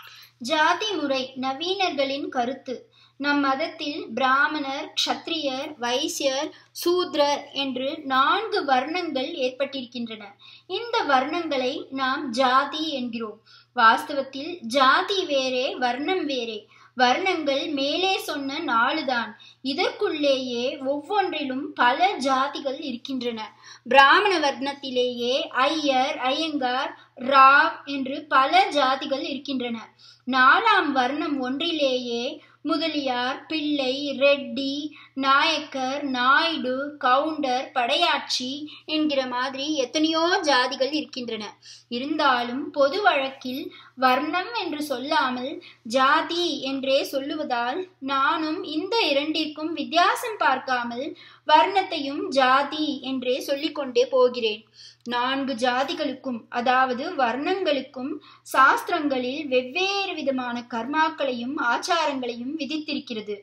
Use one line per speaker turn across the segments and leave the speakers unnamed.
ஜாதி முறை நவீனர்களின் கருத்து நம் மதத்தில் பிராமணர் க்ஷத்ரியர் வைசியர் சூத்ரர் என்று நான்கு வர்ணங்கள் ஏற்பட்டிருக்கின்றன இந்த வர்ணங்களை நாம் ஜாதி என்கிறோம் வாஸ்தவத்தில் ஜாதி வேறே வர்ணம் வேறே வர்ணங்கள் மேலே சொன்ன நாலுதான் இதற்குள்ளேயே ஒவ்வொன்றிலும் பல ஜாதிகள் இருக்கின்றன பிராமண வர்ணத்திலேயே ஐயர் ஐயங்கார் ராவ் என்று பல ஜாதிகள் இருக்கின்றன நாலாம் வர்ணம் ஒன்றிலேயே முதலியார் பிள்ளை ரெட்டி நாயக்கர் நாயுடு கவுண்டர் படையாட்சி என்கிற மாதிரி எத்தனையோ ஜாதிகள் இருக்கின்றன இருந்தாலும் பொது வழக்கில் வர்ணம் என்று சொல்லாமல் ஜாதி என்றே சொல்லுவதால் நானும் இந்த இரண்டிற்கும் வித்தியாசம் பார்க்காமல் வர்ணத்தையும் ஜாதி என்றே சொல்லிக்கொண்டே போகிறேன் நான்கு ஜாதிகளுக்கும் அதாவது வர்ணங்களுக்கும் சாஸ்திரங்களில் வெவ்வேறு விதமான கர்மாக்களையும் ஆச்சாரங்களையும் விதித்திருக்கிறது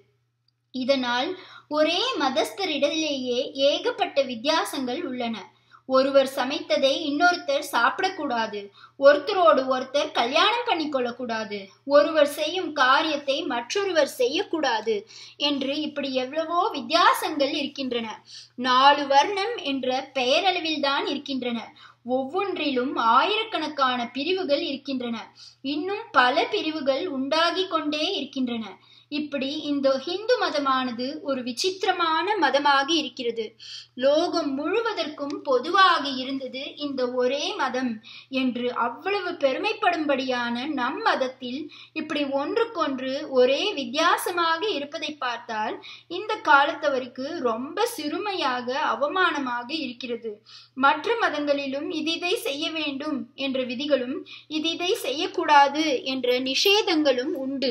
இதனால் ஒரே மதஸ்தரிடையிலேயே ஏகப்பட்ட வித்தியாசங்கள் உள்ளன ஒருவர் சமைத்ததை இன்னொருத்தர் சாப்பிடக்கூடாது ஒருத்தரோடு ஒருத்தர் கல்யாணம் பண்ணிக்கொள்ளக்கூடாது ஒருவர் செய்யும் காரியத்தை மற்றொருவர் செய்யக்கூடாது என்று இப்படி எவ்வளவோ வித்தியாசங்கள் இருக்கின்றன நாலு வர்ணம் என்ற பெயரளவில்தான் இருக்கின்றன ஒவ்வொன்றிலும் ஆயிரக்கணக்கான பிரிவுகள் இருக்கின்றன இன்னும் பல பிரிவுகள் உண்டாகி கொண்டே இருக்கின்றன இப்படி இந்த ஹிந்து மதமானது ஒரு விசித்திரமான மதமாக இருக்கிறது லோகம் முழுவதற்கும் பொதுவாக இருந்தது இந்த ஒரே மதம் என்று அவ்வளவு பெருமைப்படும்படியான நம் மதத்தில் இப்படி ஒன்றுக்கொன்று ஒரே வித்தியாசமாக இருப்பதை பார்த்தால் இந்த காலத்தவருக்கு ரொம்ப சிறுமையாக அவமானமாக இருக்கிறது மற்ற மதங்களிலும் இதிதை செய்ய வேண்டும் என்ற விதிகளும் இதிதை செய்யக்கூடாது என்ற நிஷேதங்களும் உண்டு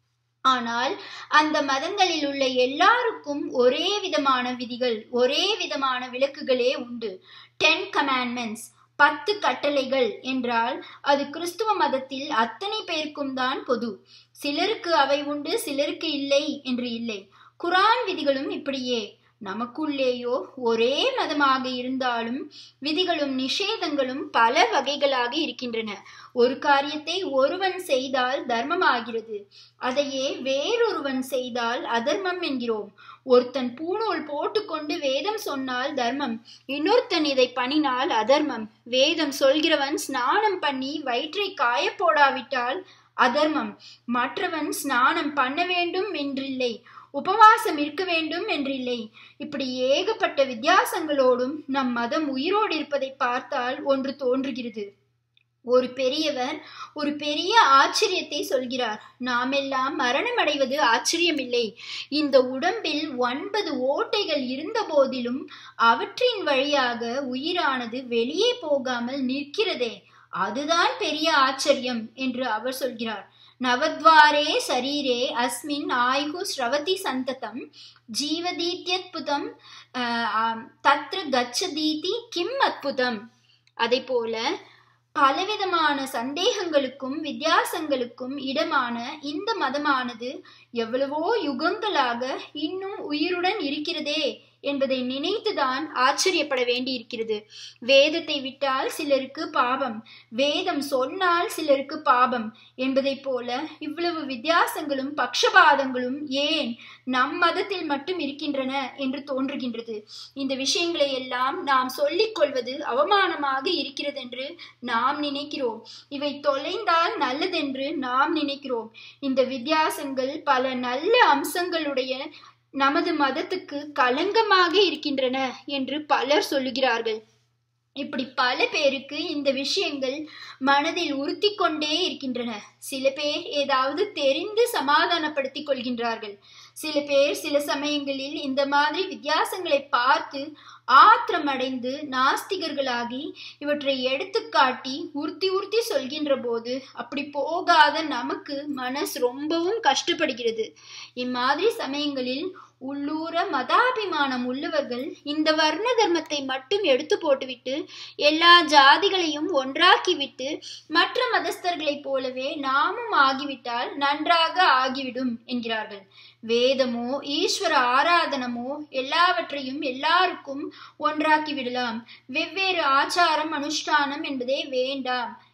ஆனால் அந்த மதங்களில் உள்ள எல்லாருக்கும் ஒரே விதமான விதிகள் ஒரே விதமான விளக்குகளே உண்டு டென் கமாண்ட்மெண்ட்ஸ் பத்து கட்டளைகள் என்றால் அது கிறிஸ்துவ மதத்தில் அத்தனை பேருக்கும் தான் பொது சிலருக்கு அவை உண்டு சிலருக்கு இல்லை என்று இல்லை குரான் விதிகளும் இப்படியே நமக்குள்ளேயோ ஒரே மதமாக இருந்தாலும் விதிகளும் நிஷேதங்களும் பல வகைகளாக இருக்கின்றன ஒரு காரியத்தை ஒருவன் செய்தால் தர்மமாகிறது அதையே வேறொருவன் செய்தால் அதர்மம் என்கிறோம் ஒருத்தன் பூணூல் போட்டுக்கொண்டு வேதம் சொன்னால் தர்மம் இன்னொருத்தன் இதை பண்ணினால் அதர்மம் வேதம் சொல்கிறவன் ஸ்நானம் பண்ணி வயிற்றை காய போடாவிட்டால் அதர்மம் மற்றவன் ஸ்நானம் பண்ண வேண்டும் என்றில்லை உபவாசம் இருக்க வேண்டும் என்றில்லை இப்படி ஏகப்பட்ட வித்தியாசங்களோடும் நம் மதம் உயிரோடு இருப்பதை பார்த்தால் ஒன்று தோன்றுகிறது ஒரு பெரியவர் ஒரு பெரிய ஆச்சரியத்தை சொல்கிறார் நாமெல்லாம் மரணம் அடைவது ஆச்சரியமில்லை இந்த உடம்பில் ஒன்பது ஓட்டைகள் இருந்த போதிலும் அவற்றின் வழியாக உயிரானது வெளியே போகாமல் நிற்கிறதே அதுதான் பெரிய ஆச்சரியம் என்று அவர் சொல்கிறார் நவத்வாரே சரீரே அஸ்மின் ஆயுகு ஸ்ரவதி சந்ததம் ஜீவதீத்யத்புதம் தத்ர கச்சதீதி கிம் அத்புதம் அதை போல பலவிதமான சந்தேகங்களுக்கும் வித்தியாசங்களுக்கும் இடமான இந்த மதமானது எவ்வளவோ யுகங்களாக இன்னும் உயிருடன் இருக்கிறதே என்பதை நினைத்துதான் ஆச்சரியப்பட வேண்டியிருக்கிறது வேதத்தை விட்டால் சிலருக்கு பாவம் வேதம் சொன்னால் சிலருக்கு பாவம் என்பதை போல இவ்வளவு வித்தியாசங்களும் பக்ஷபாதங்களும் ஏன் நம் மதத்தில் மட்டும் இருக்கின்றன என்று தோன்றுகின்றது இந்த விஷயங்களை எல்லாம் நாம் சொல்லிக் கொள்வது அவமானமாக இருக்கிறது என்று நாம் நினைக்கிறோம் இவை தொலைந்தால் நல்லதென்று நாம் நினைக்கிறோம் இந்த வித்தியாசங்கள் பல நல்ல அம்சங்களுடைய நமது மதத்துக்கு களங்கமாக இருக்கின்றன என்று பலர் சொல்லுகிறார்கள் இப்படி பல பேருக்கு இந்த விஷயங்கள் மனதில் உறுத்தி கொண்டே இருக்கின்றன சில பேர் ஏதாவது தெரிந்து சமாதானப்படுத்திக் கொள்கின்றார்கள் சில பேர் சில சமயங்களில் இந்த மாதிரி வித்தியாசங்களை பார்த்து ஆத்திரமடைந்து நாஸ்திகர்களாகி இவற்றை எடுத்துக்காட்டி உறுத்தி உறுத்தி சொல்கின்ற போது அப்படி போகாத நமக்கு மனசு ரொம்பவும் கஷ்டப்படுகிறது இம்மாதிரி சமயங்களில் உள்ளூர மதாபிமானம் உள்ளவர்கள் இந்த வர்ண தர்மத்தை மட்டும் எடுத்து போட்டுவிட்டு எல்லா ஜாதிகளையும் ஒன்றாக்கிவிட்டு மற்ற மதஸ்தர்களைப் போலவே நாமும் ஆகிவிட்டால் நன்றாக ஆகிவிடும் என்கிறார்கள் வேதமோ ஈஸ்வர ஆராதனமோ எல்லாவற்றையும் எல்லாருக்கும் ஒன்றாக்கி விடலாம் வெவ்வேறு ஆச்சாரம் அனுஷ்டானம் என்பதே வேண்டாம்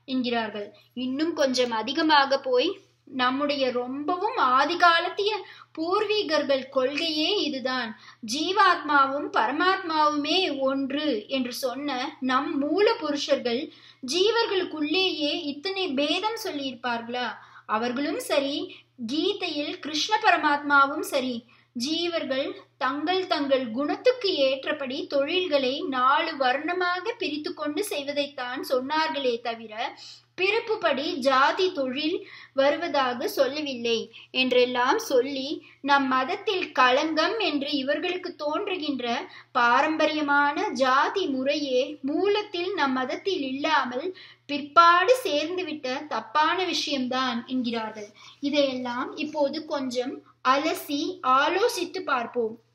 என்கிறார்கள் இன்னும் கொஞ்சம் அதிகமாக போய் நம்முடைய ரொம்பவும் ஆதிகாலத்திய பூர்வீகர்கள் கொள்கையே இதுதான் ஜீவாத்மாவும் பரமாத்மாவுமே ஒன்று என்று சொன்ன நம் மூல புருஷர்கள் ஜீவர்களுக்குள்ளேயே இத்தனை பேதம் சொல்லியிருப்பார்களா அவர்களும் சரி கீதையில் கிருஷ்ண பரமாத்மாவும் சரி ஜீவர்கள் தங்கள் தங்கள் குணத்துக்கு ஏற்றபடி தொழில்களை நாலு வர்ணமாக பிரித்து கொண்டு செய்வதைத்தான் சொன்னார்களே தவிர பிறப்புப்படி ஜாதி தொழில் வருவதாக சொல்லவில்லை என்றெல்லாம் சொல்லி நம் மதத்தில் களங்கம் என்று இவர்களுக்கு தோன்றுகின்ற பாரம்பரியமான ஜாதி முறையே மூலத்தில் நம் மதத்தில் இல்லாமல் பிற்பாடு சேர்ந்துவிட்ட தப்பான விஷயம்தான் என்கிறார்கள் இதையெல்லாம் இப்போது கொஞ்சம் அலசி ஆலோசித்து பார்ப்போம்